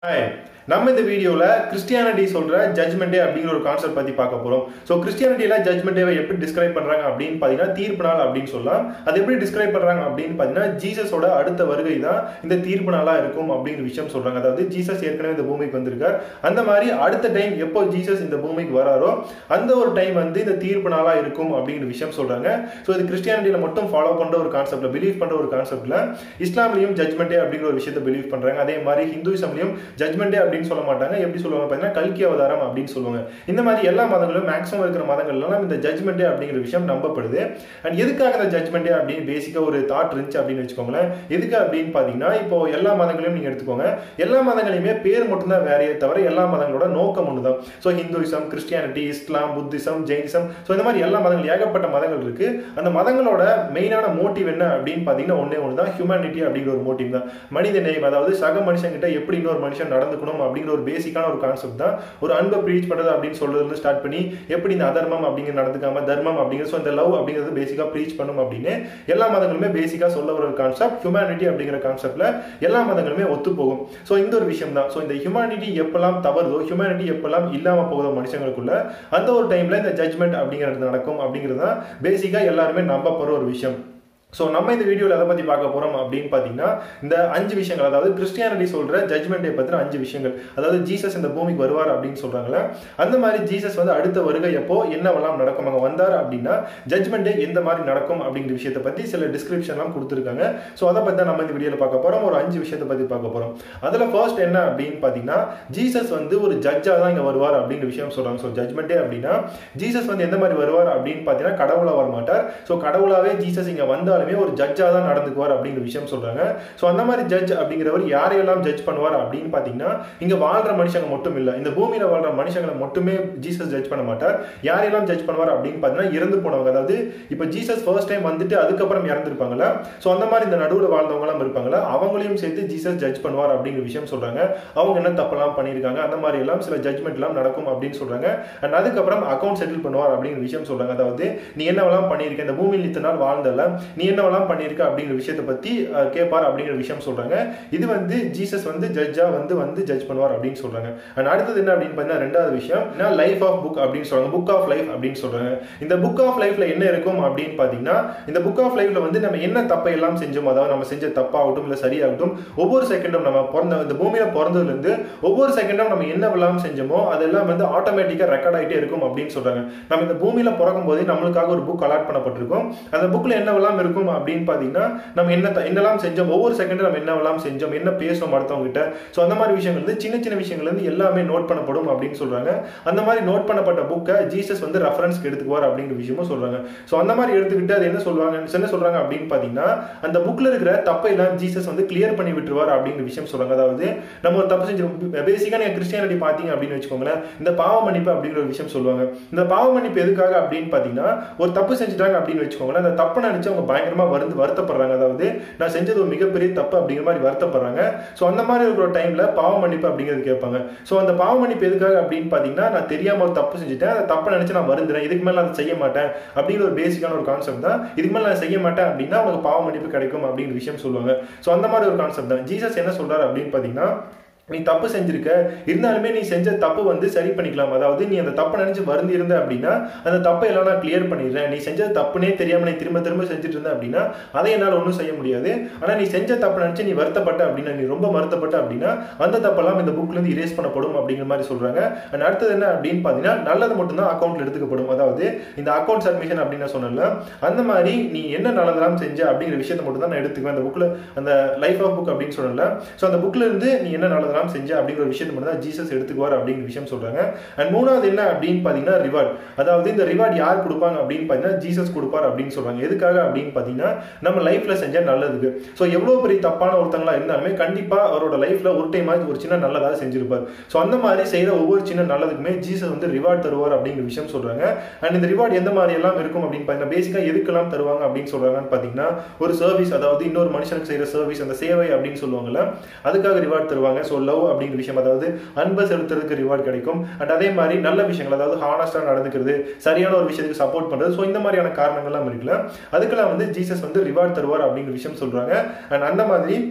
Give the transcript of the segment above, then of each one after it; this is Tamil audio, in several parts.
ஹாய் நம்ம இந்த வீடியோவில் கிறிஸ்டியானிட்டி சொல்கிற ஜட்மெண்டே அப்படிங்கிற ஒரு கான்செப்ட் பற்றி பார்க்க போகிறோம் ஸோ கிறிஸ்டியானிட்டியில் ஜட்மெண்டேவை எப்படி டிஸ்கிரைப் பண்ணுறாங்க அப்படின்னு பார்த்தீங்கன்னா தீர்ப்பு நாள் அப்படின்னு சொல்லலாம் அது எப்படி டிஸ்கிரைப் பண்ணுறாங்க அப்படின்னு பார்த்தீங்கன்னா ஜீசஸோட அடுத்த வருகை தான் இந்த தீர்ப்பு நாளாக இருக்கும் அப்படிங்கிற விஷயம் சொல்கிறாங்க அதாவது ஜீசஸ் ஏற்கனவே இந்த பூமிக்கு வந்திருக்கார் அந்த மாதிரி அடுத்த டைம் எப்போ ஜீசஸ் இந்த பூமிக்கு வராரோ அந்த ஒரு டைம் வந்து இந்த தீர்ப்பு நாளாக இருக்கும் அப்படிங்கிற விஷயம் சொல்கிறாங்க ஸோ இது கிறிஸ்டியானிட்டியில் மட்டும் ஃபாலோ பண்ணுற ஒரு கான்செப்டில் பிலீவ் பண்ணுற ஒரு கான்செப்டில் இஸ்லாம்லையும் ஜட்மெண்டே அப்படிங்கிற ஒரு விஷயத்தை பிலீவ் பண்ணுறாங்க அதே மாதிரி ஹிந்துசம்லையும் ஜட்மெண்டே அப்படின்னு சொல்ல மாட்டாங்க எப்படி சொல்லுவாங்க பார்த்தீங்கன்னா கல்கி அவதாரம் அப்படின்னு சொல்லுவாங்க இந்த மாதிரி எல்லா மதங்களும் மேக்ஸிமம் இருக்கிற மதங்கள்லாம் இந்த ஜட்மெண்டே அப்படிங்கிற விஷயம் நம்பப்படுது அண்ட் எதுக்காக இந்த ஜட்மெண்டே அப்படின்னு பேசிக்காக ஒரு தாட் இருந்துச்சு அப்படின்னு வச்சுக்கோங்களேன் எதுக்கு அப்படின்னு பார்த்தீங்கன்னா இப்போ எல்லா மதங்களையும் நீங்கள் எடுத்துக்கோங்க எல்லா மதங்களையுமே பேர் மட்டும்தான் வேறையே தவிர எல்லா மதங்களோட நோக்கம் ஒன்று தான் so Hinduism Christianity Islam Buddhism Jainism so இந்த மாதிரி எல்லா மதங்கள் ஏகப்பட்ட மதங்கள் இருக்கு அந்த மதங்களோட மெயினான மோட்டிவ் என்ன அப்படின்னு பார்த்தீங்கன்னா ஒன்றே ஒன்று தான் ஹியூமனிட்டி அப்படிங்கிற ஒரு மோட்டிவ் தான் மனித நேயம் அதாவது சக மனுஷங்கிட்ட எப்படி இன்னொரு மனுஷன் நடந்துக்கணும் அப்படிங்கிற ஒரு பேசிக்கான ஒரு கான்செப்ட் தான் ஒரு அன்பை ப்ரீச் பண்ணுறது அப்படின்னு சொல்றதுல ஸ்டார்ட் பண்ணி எப்படி இந்த அதர்மம் அப்படிங்கிற நடந்துக்காம தர்மம் அப்படிங்கிற ஸோ இந்த லவ் அப்படிங்கிறது பேசிக்காக ப்ரீச் பண்ணும் அப்படின்னு எல்லா மதங்களுமே பேசிக்காக சொல்ல வர ஒரு கான்செப்ட் ஹியூமனிட்டி அப்படிங்கிற கான்செப்ட்ல எல்லா மதங்களுமே ஒத்து போகும் ஸோ இந்த ஒரு விஷயம் தான் ஸோ இந்த ஹியூமனிட்டி எப்பெல்லாம் தவறுதோ ஹியூமனிட்டி எப்பெல்லாம் இல்லாமல் போகுதோ மனுஷங்களுக்குள்ள அந்த ஒரு டைம்ல இந்த ஜட்மெண்ட் அப்படிங்கிறது நடக்கும் அப்படிங்கிறது தான் பேசிக்காக எல்லாருமே நம்ப போகிற ஒரு விஷயம் ஸோ நம்ம இந்த வீடியோவில் எதை பற்றி பார்க்க போகிறோம் அப்படின்னு பார்த்தீங்கன்னா இந்த அஞ்சு விஷயங்கள் அதாவது கிறிஸ்டியானிட்டி சொல்கிற ஜட்மெண்ட்டை பற்றின அஞ்சு விஷயங்கள் அதாவது ஜீசஸ் இந்த பூமிக்கு வருவார் அப்படின்னு சொல்கிறாங்களே அந்த மாதிரி ஜீசஸ் வந்து அடுத்த வருகை எப்போ என்னவெல்லாம் நடக்கும் அங்கே வந்தார் அப்படின்னா ஜட்மெண்ட்டே எந்த மாதிரி நடக்கும் அப்படிங்கிற விஷயத்தை பற்றி சில டிஸ்கிரிப்ஷன்லாம் கொடுத்துருக்காங்க ஸோ அதை பற்றி தான் நம்ம இந்த வீடியோவில் பார்க்க போகிறோம் ஒரு அஞ்சு விஷயத்தை பற்றி பார்க்க போகிறோம் அதில் ஃபர்ஸ்ட் என்ன அப்படின்னு பார்த்தீங்கன்னா ஜீசஸ் வந்து ஒரு ஜட்ஜாக தான் இங்கே வருவார் அப்படிங்கிற விஷயம் சொல்கிறாங்க ஸோ ஜட்மெண்ட்டே அப்படின்னா ஜீசஸ் வந்து எந்த மாதிரி வருவார் அப்படின்னு பார்த்தீங்கன்னா கடவுளாக வர மாட்டார் ஸோ கடவுளாகவே ஜீசஸ் இங்கே வந்தாலுமே ஒரு ஜட்ஜாக தான் நடந்துக்குவார் அப்படிங்கிற விஷயம் சொல்கிறாங்க ஸோ அந்த மாதிரி ஜட்ஜ் அப்படிங்கிறவர் யாரையெல்லாம் ஜட்ஜ் பண்ணுவார் அப்படின்னு பார்த்தீங்கன்னா இங்கே வாழ்கிற மனுஷங்க மட்டும் இல்லை இந்த பூமியில் வாழ்கிற மனுஷங்களை மட்டுமே ஜீசஸ் ஜட்ஜ் பண்ண மாட்டார் யாரையெல்லாம் ஜட்ஜ் பண்ணுவார் அப்படின்னு பார்த்தீங்கன்னா இறந்து போனவங்க அதாவது இப்போ ஜீசஸ் ஃபர்ஸ்ட் டைம் வந்துட்டு அதுக்கப்புறம் இறந்துருப்பாங்களா ஸோ அந்த மாதிரி இந்த நடுவில் வாழ்ந்தவங்களாம் இருப்பாங்களா அவங்களையும் சேர்த்து ஜீசஸ் ஜட்ஜ் பண்ணுவார் அப்படிங்கிற விஷயம் சொல்கிறாங்க அவங்க என்ன தப்பெல்லாம் பண்ணியிருக்காங்க அந்த மாதிரி எல்லாம் சில ஜட்மெண்ட்லாம் நடக்கும் அப்படின்னு சொல்கிறாங்க அண்ட் அதுக்கப்புறம் அக்கௌண்ட் செட்டில் பண்ணுவார் அப்படிங்கிற விஷயம் சொல்கிறாங்க அதாவது நீ என்னவெல்லாம் பண்ணியிருக்க இந்த பூமியில் இத்தனை நாள் வாழ்ந்தல நீ என்னவெல்லாம் பண்ணியிருக்க அப்படிங்கிற விஷயத்தை பற்றி கேட்பார் அப்படிங்கிற விஷயம் சொல்கிறாங்க இது வந்து ஜீசஸ் வந்து ஜட்ஜாக வந்து வந்து ஜட்ஜ் பண்ணுவார் அப்படின்னு சொல்கிறாங்க அண்ட் அடுத்தது என்ன அப்படின்னு பார்த்தீங்கன்னா ரெண்டாவது விஷயம் லைஃப் ஆஃப் புக் அப்படின்னு சொல்கிறாங்க புக் ஆஃப் லைஃப் அப்படின்னு சொல்கிறாங்க இந்த புக் ஆஃப் லைஃப்ல என்ன இருக்கும் அப்படின்னு பார்த்தீங்கன்னா இந்த புக் ஆஃப் லைஃப்ல வந்து நம்ம என்ன தப்பை எல்லாம் செஞ்சோம் அதாவது நம்ம செஞ்ச தப்பாகட்டும் இல்லை சரியாகட்டும் ஒவ்வொரு செகண்டும் நம்ம பிறந்த இந்த பூமியில பிறந்ததுலேருந்து ஒவ்வொரு செகண்டும் நம்ம என்னவெல்லாம் செஞ்சோமோ அதெல்லாம் வந்து ஆட்டோமேட்டிக்காக ரெக்கார்ட் ஆகிட்டே இருக்கும் அப்படின்னு சொல்றாங்க நம்ம இந்த பூமியில பிறக்கும் போதே நம்மளுக்காக ஒரு புக் அலாட் பண்ணப்பட்டிருக்கும் அந்த புக்ல என்னவெல்லாம் இருக்கும் அப்படின்னு பார்த்தீங்கன்னா நம்ம என்ன என்னெல்லாம் செஞ்சோம் ஒவ்வொரு செகண்டும் நம்ம என்னவெல்லாம் செஞ்சோம் என்ன பேசணும் அடுத்தவங்க கிட்ட ஸோ அந்த மாதிரி விஷயங்கள் வந்து சின்ன சின்ன விஷயங்கள் வந்து எல்லாமே நோட் பண்ணப்படும் அப்படின்னு சொல்றாங்க அந்த மாதிரி நோட் பண்ணப்பட்ட புக்கை ஜீசஸ் வந்து ரெஃபரன்ஸ்க்கு எடுத்துக்குவார் அப்படிங்கிற விஷயமும் சொல்றாங்க ஸோ அந்த மாதிரி எடுத்துக்கிட்டு அது என்ன சொல்றாங்க என்ன சொல்றாங்க அப்படின்னு பார்த்தீங்கன்னா அந்த புக்ல இருக்கிற தப்பை எல்லாம் ஜீசஸ் வந்து கிளியர் பண்ணி விட்டுருவார் அப்படிங்கிற விஷயம் சொல்றாங்க அதாவது நம்ம ஒரு தப்பு செஞ்சு பேசிக்கா நீங்க கிறிஸ்டியானிட்டி பார்த்தீங்க அப்படின்னு வச்சுக்கோங்களேன் இந்த பாவ மன்னிப்பு அப்படிங்கிற ஒரு விஷயம் சொல்லுவாங்க இந்த பாவ மன்னிப்பு எதுக்காக அப்படின்னு பார்த்தீங்கன்னா ஒரு தப்பு செஞ்சுட்டாங்க அப்படின்னு வச்சுக்கோங்களேன் அந்த தப்பை நினைச்சு அவங்க பயங்கரமா வருந்து வருத்தப்படுறாங்க அதாவது நான் செஞ்சது ஒரு மிகப்பெரிய தப்பு அப்படிங்கிற மாதிரி வருத்தப்படுறாங்க ஸோ அந்த மாதிரி இருக்கிற டைம்ல பாவ மன்னிப்பு அப்படிங்கிறது கேட்பாங்க ஸோ அந்த பாவ மன்னிப்பு எதுக்காக அப்படின்னு பார்த்தீங்கன்னா நான் தெரியாம ஒரு தப்பு செஞ்சுட்டேன் அந்த தப்பை நினைச்சு நான் வருந்துறேன் இதுக்கு மேலே நான் செய்ய மாட்டேன் அப்படிங்கிற ஒரு பேசிக்கான ஒரு கான்செப்ட் தான் இதுக்கு மேலே நான் செய்ய மாட்டேன் அப்படின்னா அவங்க பாவ மன்னிப்பு கிடைக்கும் அப்படிங்கிற விஷயம் சொல்லுவாங்க ஸோ அந்த மாதிரி ஒரு கான்செப்ட் தான் ஜீசஸ் என்ன சொல்றாரு அப்படின்னு பார்த்தீங்கன்னா நீ தப்பு செஞ்சிருக்க இருந்தாலுமே நீ செஞ்ச தப்பு வந்து சரி பண்ணிக்கலாம் அதாவது நீ அந்த தப்பை நினைச்சு வருந்தி இருந்த அப்படின்னா அந்த தப்பை எல்லாம் நான் கிளியர் பண்ணிடுறேன் நீ செஞ்ச தப்புனே தெரியாம நீ திரும்ப திரும்ப செஞ்சுட்டு இருந்த அப்படின்னா அதை என்னால் ஒன்றும் செய்ய முடியாது ஆனால் நீ செஞ்ச தப்பு நினைச்சு நீ வருத்தப்பட்ட அப்படின்னா நீ ரொம்ப வருத்தப்பட்ட அப்படின்னா அந்த தப்பெல்லாம் இந்த புக்ல இருந்து இரேஸ் பண்ணப்படும் அப்படிங்கிற மாதிரி சொல்றாங்க அண்ட் அடுத்தது என்ன அப்படின்னு பார்த்தீங்கன்னா நல்லது மட்டும்தான் அக்கௌண்ட்ல எடுத்துக்கப்படும் அதாவது இந்த அக்கௌண்ட் சப்மிஷன் அப்படின்னு சொன்னல அந்த மாதிரி நீ என்ன நல்லதெல்லாம் செஞ்ச அப்படிங்கிற விஷயத்தை மட்டும் தான் நான் எடுத்துக்குவேன் அந்த புக்ல அந்த லைஃப் ஆஃப் புக் அப்படின்னு சொன்னல ஸோ அந்த புக்ல இருந்து நீ என்ன நல்லதெல்லாம் செஞ்ச அப்படிங்கிற விஷயத்தை மட்டும் தான் ஜீசஸ் எடுத்துக்குவார் அப்படிங்கிற விஷயம் சொல்றாங்க அண்ட் மூணாவது என்ன அப்படின்னு பார்த்தீங்கன்னா ரிவார்ட் அதாவது இந்த ரிவார்ட் யார் கொடுப்பாங்க அப்படின்னு பார்த்தீங்கன்னா ஜீசஸ் கொடுப்பார் அப்படின்னு சொல்றாங்க எதுக்காக அப்படின்னு பார்த்தீங்கன்னா நம்ம லைஃப்ல செஞ்ச நல்லதுக்கு ஸோ எவ்வளோ பெரிய தப்பான ஒருத்தங்களா இருந்தாலுமே கண்டிப்பா அவரோட லைஃப்ல ஒரு டைம் ஒரு சின்ன நல்லதாக செஞ்சிருப்பார் ஸோ அந்த மாதிரி செய்யற ஒவ்வொரு சின்ன நல்லதுக்குமே ஜீசஸ் வந்து ரிவார்ட் தருவார் அப்படிங்கிற விஷயம் சொல்றாங்க அண்ட் இந்த ரிவார்ட் எந்த மாதிரி எல்லாம் இருக்கும் அப்படின்னு பார்த்தீங்கன்னா பேசிக்கா எதுக்கெல்லாம் தருவாங்க அப்படின்னு சொல்றாங்கன்னு பார்த்தீங்கன்னா ஒரு சர்வீஸ் அதாவது இன்னொரு மனுஷனுக்கு செய்யற சர்வீஸ் அந்த சேவை அப்படின்னு சொல்லுவாங்கல்ல அதுக்காக ரிவார்ட் தருவாங்க ஸோ லவ் அப்படிங்கிற விஷயம் அதாவது அன்பை செலுத்துறதுக்கு ரிவார்ட் கிடைக்கும் அண்ட் அதே மாதிரி நல்ல விஷயங்கள் அதாவது ஹானஸ்டாக நடந்துக்கிறது சரியான ஒரு விஷயத்துக்கு சப்போர்ட் பண்றது ஸோ இந்த மாதிரியான காரணங்கள்லாம் இருக்குல்ல அதுக்கெல்லாம் வந்து ஜீசஸ் வந்து ரிவார்ட் தருவார் அப்படிங்கிற விஷயம் சொல்றாங்க அண்ட் அந்த மாதிரி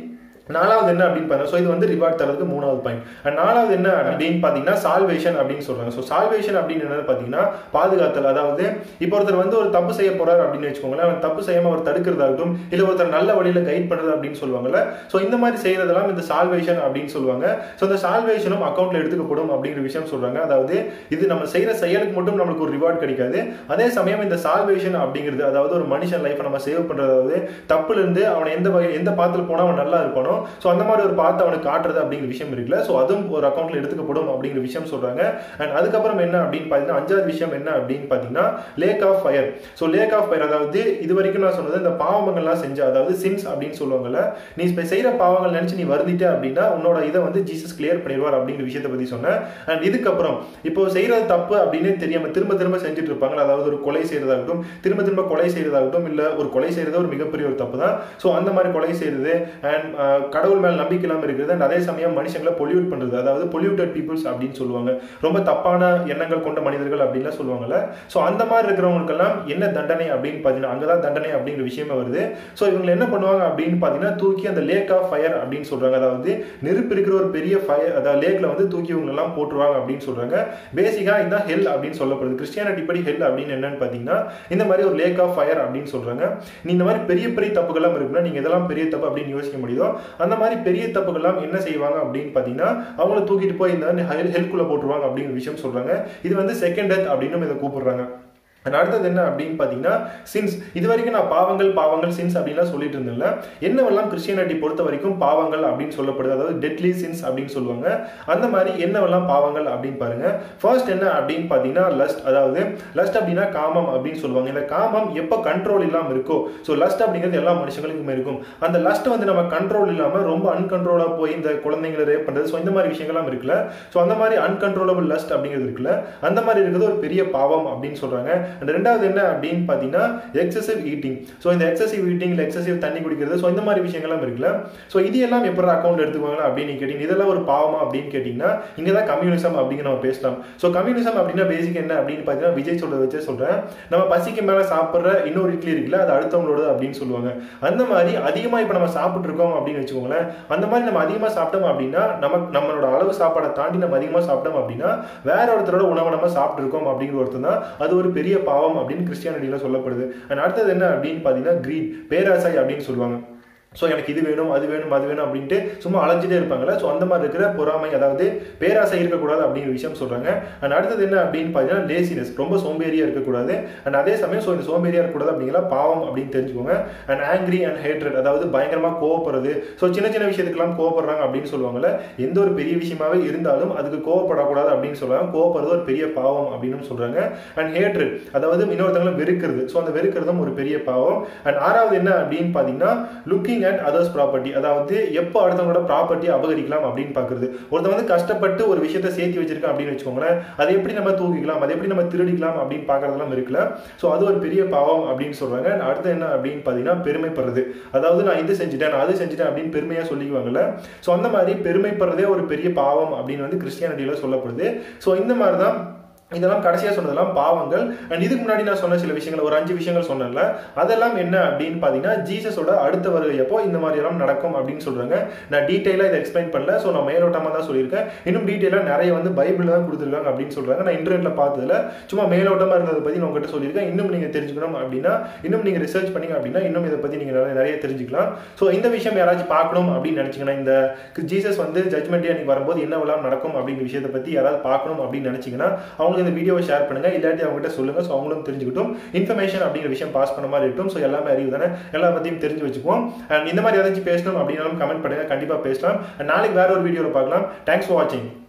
நாலாவது என்ன அப்படின்னு பார்த்தீங்கன்னா ஸோ இது வந்து ரிவார்ட் தரதுக்கு மூணாவது பாயிண்ட் அண்ட் நாலாவது என்ன அப்படின்னு பார்த்தீங்கன்னா சால்வேஷன் அப்படின்னு சொல்றாங்க ஸோ சால்வேஷன் அப்படின்னு என்னன்னு பார்த்தீங்கன்னா பாதுகாத்தல் அதாவது இப்போ ஒருத்தர் வந்து ஒரு தப்பு செய்ய போறாரு அப்படின்னு வச்சுக்கோங்களேன் அவன் தப்பு செய்யாம அவர் தடுக்கிறதாகட்டும் இல்லை ஒருத்தர் நல்ல வழியில கைட் பண்ணுறது அப்படின்னு சொல்லுவாங்கல்ல ஸோ இந்த மாதிரி செய்யறதெல்லாம் இந்த சால்வேஷன் அப்படின்னு சொல்லுவாங்க ஸோ இந்த சால்வேஷனும் அக்கௌண்ட்ல எடுத்துக்கப்படும் அப்படிங்கிற விஷயம் சொல்றாங்க அதாவது இது நம்ம செய்யற செயலுக்கு மட்டும் நம்மளுக்கு ஒரு ரிவார்ட் கிடைக்காது அதே சமயம் இந்த சால்வேஷன் அப்படிங்கிறது அதாவது ஒரு மனுஷன் லைஃப்பை நம்ம சேவ் பண்றது அதாவது தப்புல இருந்து அவனை எந்த வகை எந்த பாத்துல போனா அவன் நல்லா இருப்பானோ ஸோ அந்த மாதிரி ஒரு பார்த்து அவனுக்கு காட்டுறது அப்படிங்கிற விஷயம் இருக்குல்ல ஸோ அதுவும் ஒரு அக்கௌண்ட்ல எடுத்துக்கப்படும் அப்படிங்கிற விஷயம் சொல்றாங்க அண்ட் அதுக்கப்புறம் என்ன அப்படின்னு பார்த்தீங்கன்னா அஞ்சாவது விஷயம் என்ன அப்படின்னு பார்த்தீங்கன்னா lake of fire so lake of fire அதாவது இது வரைக்கும் நான் சொன்னது இந்த பாவங்கள்லாம் செஞ்ச அதாவது சின்ஸ் அப்படின்னு சொல்லுவாங்கல்ல நீ இப்போ செய்யற பாவங்கள் நினைச்சு நீ வருந்திட்ட அப்படின்னா உன்னோட இதை வந்து ஜீசஸ் கிளியர் பண்ணிடுவார் அப்படிங்கிற விஷயத்தை பத்தி சொன்னேன் அண்ட் இதுக்கப்புறம் இப்போ செய்யறது தப்பு அப்படின்னு தெரியாம திரும்ப திரும்ப செஞ்சுட்டு இருப்பாங்க அதாவது ஒரு கொலை செய்யறதாகட்டும் திரும்ப திரும்ப கொலை செய்யறதாகட்டும் இல்ல ஒரு கொலை செய்யறது ஒரு மிகப்பெரிய ஒரு தப்பு தான் ஸோ அந்த மாதிரி கொலை செய்யறது அண்ட் கடவுள் மேல் நம்பிக்கை இல்லாமல் இருக்கிறது அண்ட் அதே சமயம் மனுஷங்களை பொல்யூட் பண்றது அதாவது பொல்யூட்டட் பீப்புள்ஸ் அப்படின்னு சொல்லுவாங்க ரொம்ப தப்பான எண்ணங்கள் கொண்ட மனிதர்கள் அப்படின்லாம் சொல்லுவாங்கல்ல ஸோ அந்த மாதிரி இருக்கிறவங்களுக்கெல்லாம் என்ன தண்டனை அப்படின்னு பார்த்தீங்கன்னா அங்கதான் தண்டனை அப்படிங்கிற விஷயமே வருது ஸோ இவங்க என்ன பண்ணுவாங்க அப்படின்னு பார்த்தீங்கன்னா தூக்கி அந்த லேக் ஆஃப் ஃபயர் அப்படின்னு சொல்றாங்க அதாவது நெருப்பு இருக்கிற ஒரு பெரிய ஃபயர் அதாவது லேக்ல வந்து தூக்கி இவங்க எல்லாம் போட்டுருவாங்க அப்படின்னு சொல்றாங்க பேசிக்கா இதுதான் ஹெல் அப்படின்னு சொல்லப்படுது கிறிஸ்டியானிட்டி படி ஹெல் அப்படின்னு என்னன்னு பார்த்தீங்கன்னா இந்த மாதிரி ஒரு லேக் ஆஃப் ஃபயர் அப்படின்னு சொல்றாங்க நீ இந்த மாதிரி பெரிய பெரிய தப்புகள்லாம் இருக்குன்னா நீங்க இதெல்லாம் பெரிய தப்பு அப்படின்னு யோசிக்க முடியுதோ அந்த மாதிரி பெரிய தப்புகள்லாம் என்ன செய்வாங்க அப்படின்னு பார்த்தீங்கன்னா அவங்கள தூக்கிட்டு போய் இந்த ஹெல்க்குள்ள போட்டுருவாங்க அப்படிங்கிற விஷயம் சொல்றாங்க இது வந்து செகண்ட் டெத் அப்படின்னு இதை கூப்பிடுறாங்க And அடுத்தது என்ன அப்படின்னு பார்த்தீங்கன்னா சின்ஸ் இது வரைக்கும் நான் பாவங்கள் பாவங்கள் சின்ஸ் அப்படின்லாம் சொல்லிட்டு இருந்தேன்ல என்னவெல்லாம் கிறிஸ்டியானிட்டி பொறுத்த வரைக்கும் பாவங்கள் அப்படின்னு சொல்லப்படுது அதாவது டெட்லி சின்ஸ் அப்படின்னு சொல்லுவாங்க அந்த மாதிரி என்னவெல்லாம் பாவங்கள் அப்படின்னு பாருங்க ஃபர்ஸ்ட் என்ன அப்படின்னு பார்த்தீங்கன்னா லஸ்ட் அதாவது லஸ்ட் அப்படின்னா காமம் அப்படின்னு சொல்லுவாங்க இந்த காமம் எப்போ கண்ட்ரோல் இல்லாமல் இருக்கோ ஸோ லஸ்ட் அப்படிங்கிறது எல்லா மனுஷங்களுக்குமே இருக்கும் அந்த லஸ்ட் வந்து நம்ம கண்ட்ரோல் இல்லாமல் ரொம்ப அன்கண்ட்ரோலாக போய் இந்த குழந்தைங்களை ரேப் பண்ணுறது ஸோ இந்த மாதிரி விஷயங்கள்லாம் இருக்குல்ல ஸோ அந்த மாதிரி அன்கண்ட்ரோலபிள் லஸ்ட் அப்படிங்கிறது இருக்குல்ல அந்த மாதிரி இருக்கிறது ஒரு பெரிய பாவம் அப்படின்னு சொல்றாங்க அண்ட் ரெண்டாவது என்ன அப்படின்னு பார்த்தீங்கன்னா எக்ஸசிவ் ஈட்டிங் ஸோ இந்த எக்ஸசிவ் ஈட்டிங் இல்லை எக்ஸசிவ் தண்ணி குடிக்கிறது ஸோ இந்த மாதிரி விஷயங்கள்லாம் இருக்குல்ல ஸோ இது எல்லாம் எப்படி அக்கௌண்ட் எடுத்துக்குவாங்களா அப்படின்னு கேட்டீங்க இதெல்லாம் ஒரு பாவமா அப்படின்னு கேட்டிங்கன்னா இங்கே தான் கம்யூனிசம் அப்படின்னு நம்ம பேசலாம் ஸோ கம்யூனிசம் அப்படின்னா பேசிக் என்ன அப்படின்னு பார்த்தீங்கன்னா விஜய் சொல்றதை வச்சே சொல்றேன் நம்ம பசிக்கு மேலே சாப்பிட்ற இன்னொரு இட்லி இருக்குல்ல அது அடுத்தவங்களோட அப்படின்னு சொல்லுவாங்க அந்த மாதிரி அதிகமாக இப்போ நம்ம சாப்பிட்டு இருக்கோம் அப்படின்னு வச்சுக்கோங்களேன் அந்த மாதிரி நம்ம அதிகமாக சாப்பிட்டோம் அப்படின்னா நம்ம நம்மளோட அளவு சாப்பாடை தாண்டி நம்ம அதிகமாக சாப்பிட்டோம் அப்படின்னா வேற ஒருத்தரோட உணவை நம்ம சாப்பிட்டு இருக்கோம் அப்படிங்கிற ஒருத்தர் தான் அது ஒரு பெரிய பாவம் அப்படின்னு கிறிஸ்டியானிட்டியில சொல்லப்படுது அண்ட் அடுத்தது என்ன அப்படின்னு பார்த்தீங்கன்னா கிரீட் பேராசை அப்படின்னு சொல்லுவாங்க ஸோ எனக்கு இது வேணும் அது வேணும் அது வேணும் அப்படின்ட்டு சும்மா அலைஞ்சிட்டே இருப்பாங்கல்ல ஸோ அந்த மாதிரி இருக்கிற பொறாமை அதாவது பேராசை இருக்கக்கூடாது அப்படிங்கிற விஷயம் சொல்றாங்க அண்ட் அடுத்தது என்ன அப்படின்னு பார்த்தீங்கன்னா லேசினஸ் ரொம்ப சோம்பேறியா இருக்கக்கூடாது அண்ட் அதே சமயம் ஸோ இந்த சோம்பேறியா இருக்கக்கூடாது அப்படிங்கிற பாவம் அப்படின்னு தெரிஞ்சுக்கோங்க அண்ட் ஆங்கிரி அண்ட் ஹேட்ரட் அதாவது பயங்கரமாக கோவப்படுறது ஸோ சின்ன சின்ன விஷயத்துக்கெல்லாம் கோவப்படுறாங்க அப்படின்னு சொல்லுவாங்கல்ல எந்த ஒரு பெரிய விஷயமாவே இருந்தாலும் அதுக்கு கோவப்படக்கூடாது அப்படின்னு சொல்றாங்க கோவப்படுறது ஒரு பெரிய பாவம் அப்படின்னு சொல்றாங்க அண்ட் ஹேட்ரட் அதாவது இன்னொருத்தவங்களை வெறுக்கிறது ஸோ அந்த வெறுக்கிறதும் ஒரு பெரிய பாவம் அண்ட் ஆறாவது என்ன அப்படின்னு பார்த்தீங்கன்னா லுக்கிங் அட் அதர்ஸ் ப்ராப்பர்ட்டி அதாவது எப்போ அடுத்தவங்களோட ப்ராப்பர்ட்டி அபகரிக்கலாம் அப்படின்னு பார்க்குறது ஒருத்தன் வந்து கஷ்டப்பட்டு ஒரு விஷயத்த சேர்த்து வச்சிருக்கான் அப்படின்னு வச்சுக்கோங்களேன் அதை எப்படி நம்ம தூக்கிக்கலாம் அதை எப்படி நம்ம திருடிக்கலாம் அப்படின்னு பார்க்கறதெல்லாம் இருக்குல்ல ஸோ அது ஒரு பெரிய பாவம் அப்படின்னு சொல்றாங்க And அடுத்து என்ன அப்படின்னு பார்த்தீங்கன்னா பெருமைப்படுறது அதாவது நான் இது செஞ்சுட்டேன் நான் அது செஞ்சுட்டேன் அப்படின்னு பெருமையாக சொல்லிக்குவாங்கல்ல ஸோ அந்த மாதிரி பெருமைப்படுறதே ஒரு பெரிய பாவம் அப்படின்னு வந்து கிறிஸ்டியானிட்டியில் சொல்லப்படுது ஸோ இந்த மாதிரி தான் இதெல்லாம் கடைசியாக சொன்னதெல்லாம் பாவங்கள் அண்ட் இதுக்கு முன்னாடி நான் சொன்ன சில விஷயங்கள் ஒரு அஞ்சு விஷயங்கள் சொன்னேன்ல அதெல்லாம் என்ன அப்படின்னு பார்த்தீங்கன்னா ஜீசஸோட அடுத்த வருகை எப்போ இந்த மாதிரி எல்லாம் நடக்கும் அப்படின்னு சொல்றாங்க நான் டீட்டெயிலாக இதை எக்ஸ்பிளைன் பண்ணல ஸோ நான் மேலோட்டமாக தான் சொல்லியிருக்கேன் இன்னும் டீட்டெயிலாக நிறைய வந்து பைபிள் தான் கொடுத்துருக்காங்க அப்படின்னு சொல்றாங்க நான் இன்டர்நெட்ல பார்த்ததுல சும்மா மேலோட்டமாக இருந்ததை பற்றி நான் உங்ககிட்ட சொல்லியிருக்கேன் இன்னும் நீங்கள் தெரிஞ்சுக்கணும் அப்படின்னா இன்னும் நீங்கள் ரிசர்ச் பண்ணீங்க அப்படின்னா இன்னும் இதை பற்றி நீங்கள் நிறைய நிறைய தெரிஞ்சுக்கலாம் ஸோ இந்த விஷயம் யாராச்சும் பார்க்கணும் அப்படின்னு நினச்சிங்கன்னா இந்த ஜீசஸ் வந்து ஜட்மெண்ட் அன்னைக்கு வரும்போது என்னவெல்லாம் நடக்கும் அப்படிங்கிற விஷயத்தை பற்றி யாராவது பார்க்கணும் அப்படின்னு நினச்சிங்கன்னா அவங்களுக்கு இந்த வீடியோவை ஷேர் பண்ணுங்க இல்லாட்டி அவங்ககிட்ட சொல்லுங்க ஸோ அவங்களும் தெரிஞ்சுக்கிட்டும் இன்ஃபர்மேஷன் அப்படிங்கிற விஷயம் பாஸ் பண்ண மாதிரி இருக்கும் ஸோ எல்லாமே அறிவு தானே எல்லா பற்றியும் தெரிஞ்சு வச்சுக்குவோம் அண்ட் இந்த மாதிரி ஏதாச்சும் பேசணும் அப்படின்னாலும் கமெண்ட் பண்ணுங்க கண்டிப்பாக பேசலாம் And நாளைக்கு வேற ஒரு வீடியோவில் பார்க்கலாம் தேங்க்ஸ் ஃபார் வாட்சிங்